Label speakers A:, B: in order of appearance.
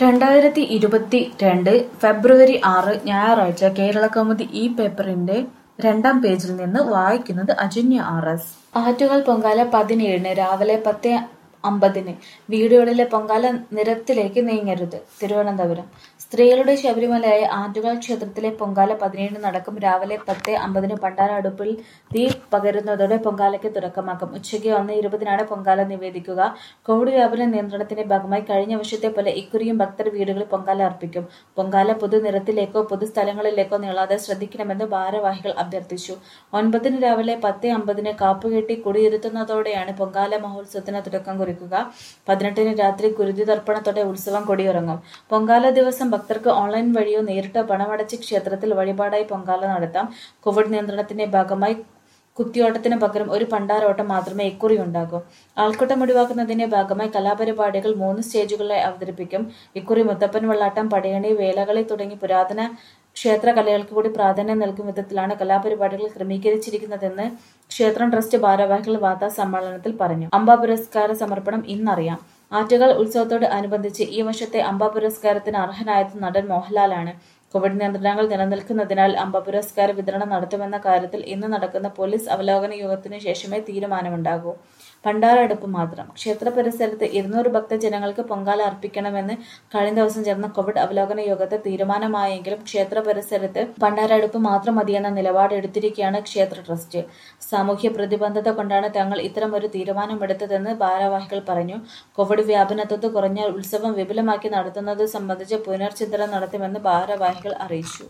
A: രണ്ടായിരത്തി ഇരുപത്തി രണ്ട് ഫെബ്രുവരി ആറ് ഞായറാഴ്ച കേരളകൗമുദി ഈ പേപ്പറിന്റെ രണ്ടാം പേജിൽ നിന്ന് വായിക്കുന്നത് അജന്യ ആർ എസ് ആറ്റുകാൽ പൊങ്കാല പതിനേഴിന് രാവിലെ പത്ത് അമ്പതിന് വീടുകളിലെ പൊങ്കാല നിരത്തിലേക്ക് നീങ്ങരുത് തിരുവനന്തപുരം സ്ത്രീകളുടെ ശബരിമലയായ ആറ്റുകാൽ ക്ഷേത്രത്തിലെ പൊങ്കാല പതിനേഴിന് നടക്കും രാവിലെ പത്ത് അമ്പതിന് പണ്ടാര അടുപ്പിൽ തീ പകരുന്നതോടെ പൊങ്കാലയ്ക്ക് തുടക്കമാക്കും ഉച്ചയ്ക്ക് ഒന്ന് ഇരുപതിനാണ് പൊങ്കാല നിവേദിക്കുക കോവിഡ് വ്യാപന നിയന്ത്രണത്തിന്റെ ഭാഗമായി കഴിഞ്ഞ വർഷത്തെ പോലെ ഇക്കുറിയും ഭക്തർ വീടുകളിൽ പൊങ്കാല അർപ്പിക്കും പൊങ്കാല പൊതുനിരത്തിലേക്കോ പൊതുസ്ഥലങ്ങളിലേക്കോ നീളാതെ ശ്രദ്ധിക്കണമെന്ന് ഭാരവാഹികൾ അഭ്യർത്ഥിച്ചു ഒൻപതിന് രാവിലെ പത്ത് അമ്പതിന് കാപ്പുകെട്ടി കൊടിയിരുത്തുന്നതോടെയാണ് പൊങ്കാല മഹോത്സവത്തിന് തുടക്കം കുറിക്കുക പതിനെട്ടിന് രാത്രി കുരുതി തർപ്പണത്തോടെ ഉത്സവം കൊടിയിറങ്ങും പൊങ്കാല ദിവസം ഭക്തർക്ക് ഓൺലൈൻ വഴിയോ നേരിട്ടോ പണമടച്ച് ക്ഷേത്രത്തിൽ വഴിപാടായി പൊങ്കാല നടത്താം കോവിഡ് നിയന്ത്രണത്തിന്റെ ഭാഗമായി കുത്തിയോട്ടത്തിന് പകരം ഒരു പണ്ടാരോട്ടം മാത്രമേ ഇക്കുറി ഉണ്ടാകൂ ആൾക്കൂട്ടം ഒഴിവാക്കുന്നതിന്റെ ഭാഗമായി കലാപരിപാടികൾ മൂന്ന് സ്റ്റേജുകളിലായി അവതരിപ്പിക്കും ഇക്കുറി മുത്തപ്പൻ വെള്ളാട്ടം പടയണി വേലകളി തുടങ്ങി പുരാതന ക്ഷേത്ര കലകൾക്ക് കൂടി പ്രാധാന്യം നൽകും വിധത്തിലാണ് കലാപരിപാടികൾ ക്രമീകരിച്ചിരിക്കുന്നതെന്ന് ക്ഷേത്രം ട്രസ്റ്റ് ഭാരവാഹികൾ വാർത്താ സമ്മേളനത്തിൽ പറഞ്ഞു അമ്പ പുരസ്കാര സമർപ്പണം ഇന്നറിയാം ആറ്റുകാൽ ഉത്സവത്തോട് അനുബന്ധിച്ച് ഈ വർഷത്തെ അമ്പ പുരസ്കാരത്തിന് അർഹനായത് നടൻ മോഹൻലാലാണ് കോവിഡ് നിയന്ത്രണങ്ങൾ നിലനിൽക്കുന്നതിനാൽ അമ്പ പുരസ്കാര വിതരണം നടത്തുമെന്ന കാര്യത്തിൽ ഇന്ന് നടക്കുന്ന പോലീസ് അവലോകന യോഗത്തിനു ശേഷമേ തീരുമാനമുണ്ടാകൂ പണ്ടാരടുപ്പ് മാത്രം ക്ഷേത്ര പരിസരത്ത് ഇരുന്നൂറ് ഭക്തജനങ്ങൾക്ക് പൊങ്കാല അർപ്പിക്കണമെന്ന് കഴിഞ്ഞ ദിവസം ചേർന്ന കോവിഡ് അവലോകന യോഗത്തിൽ തീരുമാനമായെങ്കിലും ക്ഷേത്ര പരിസരത്ത് പണ്ടാരടുപ്പ് മാത്രം മതിയെന്ന നിലപാട് എടുത്തിരിക്കുകയാണ് ക്ഷേത്ര ട്രസ്റ്റ് സാമൂഹ്യ പ്രതിബദ്ധത കൊണ്ടാണ് തങ്ങൾ ഇത്തരം ഒരു തീരുമാനമെടുത്തതെന്ന് ഭാരവാഹികൾ പറഞ്ഞു കോവിഡ് വ്യാപനത്തോത് കുറഞ്ഞാൽ ഉത്സവം വിപുലമാക്കി നടത്തുന്നത് സംബന്ധിച്ച് പുനർചിന്തനം നടത്തുമെന്ന് ഭാരവാഹികൾ അറിയിച്ചു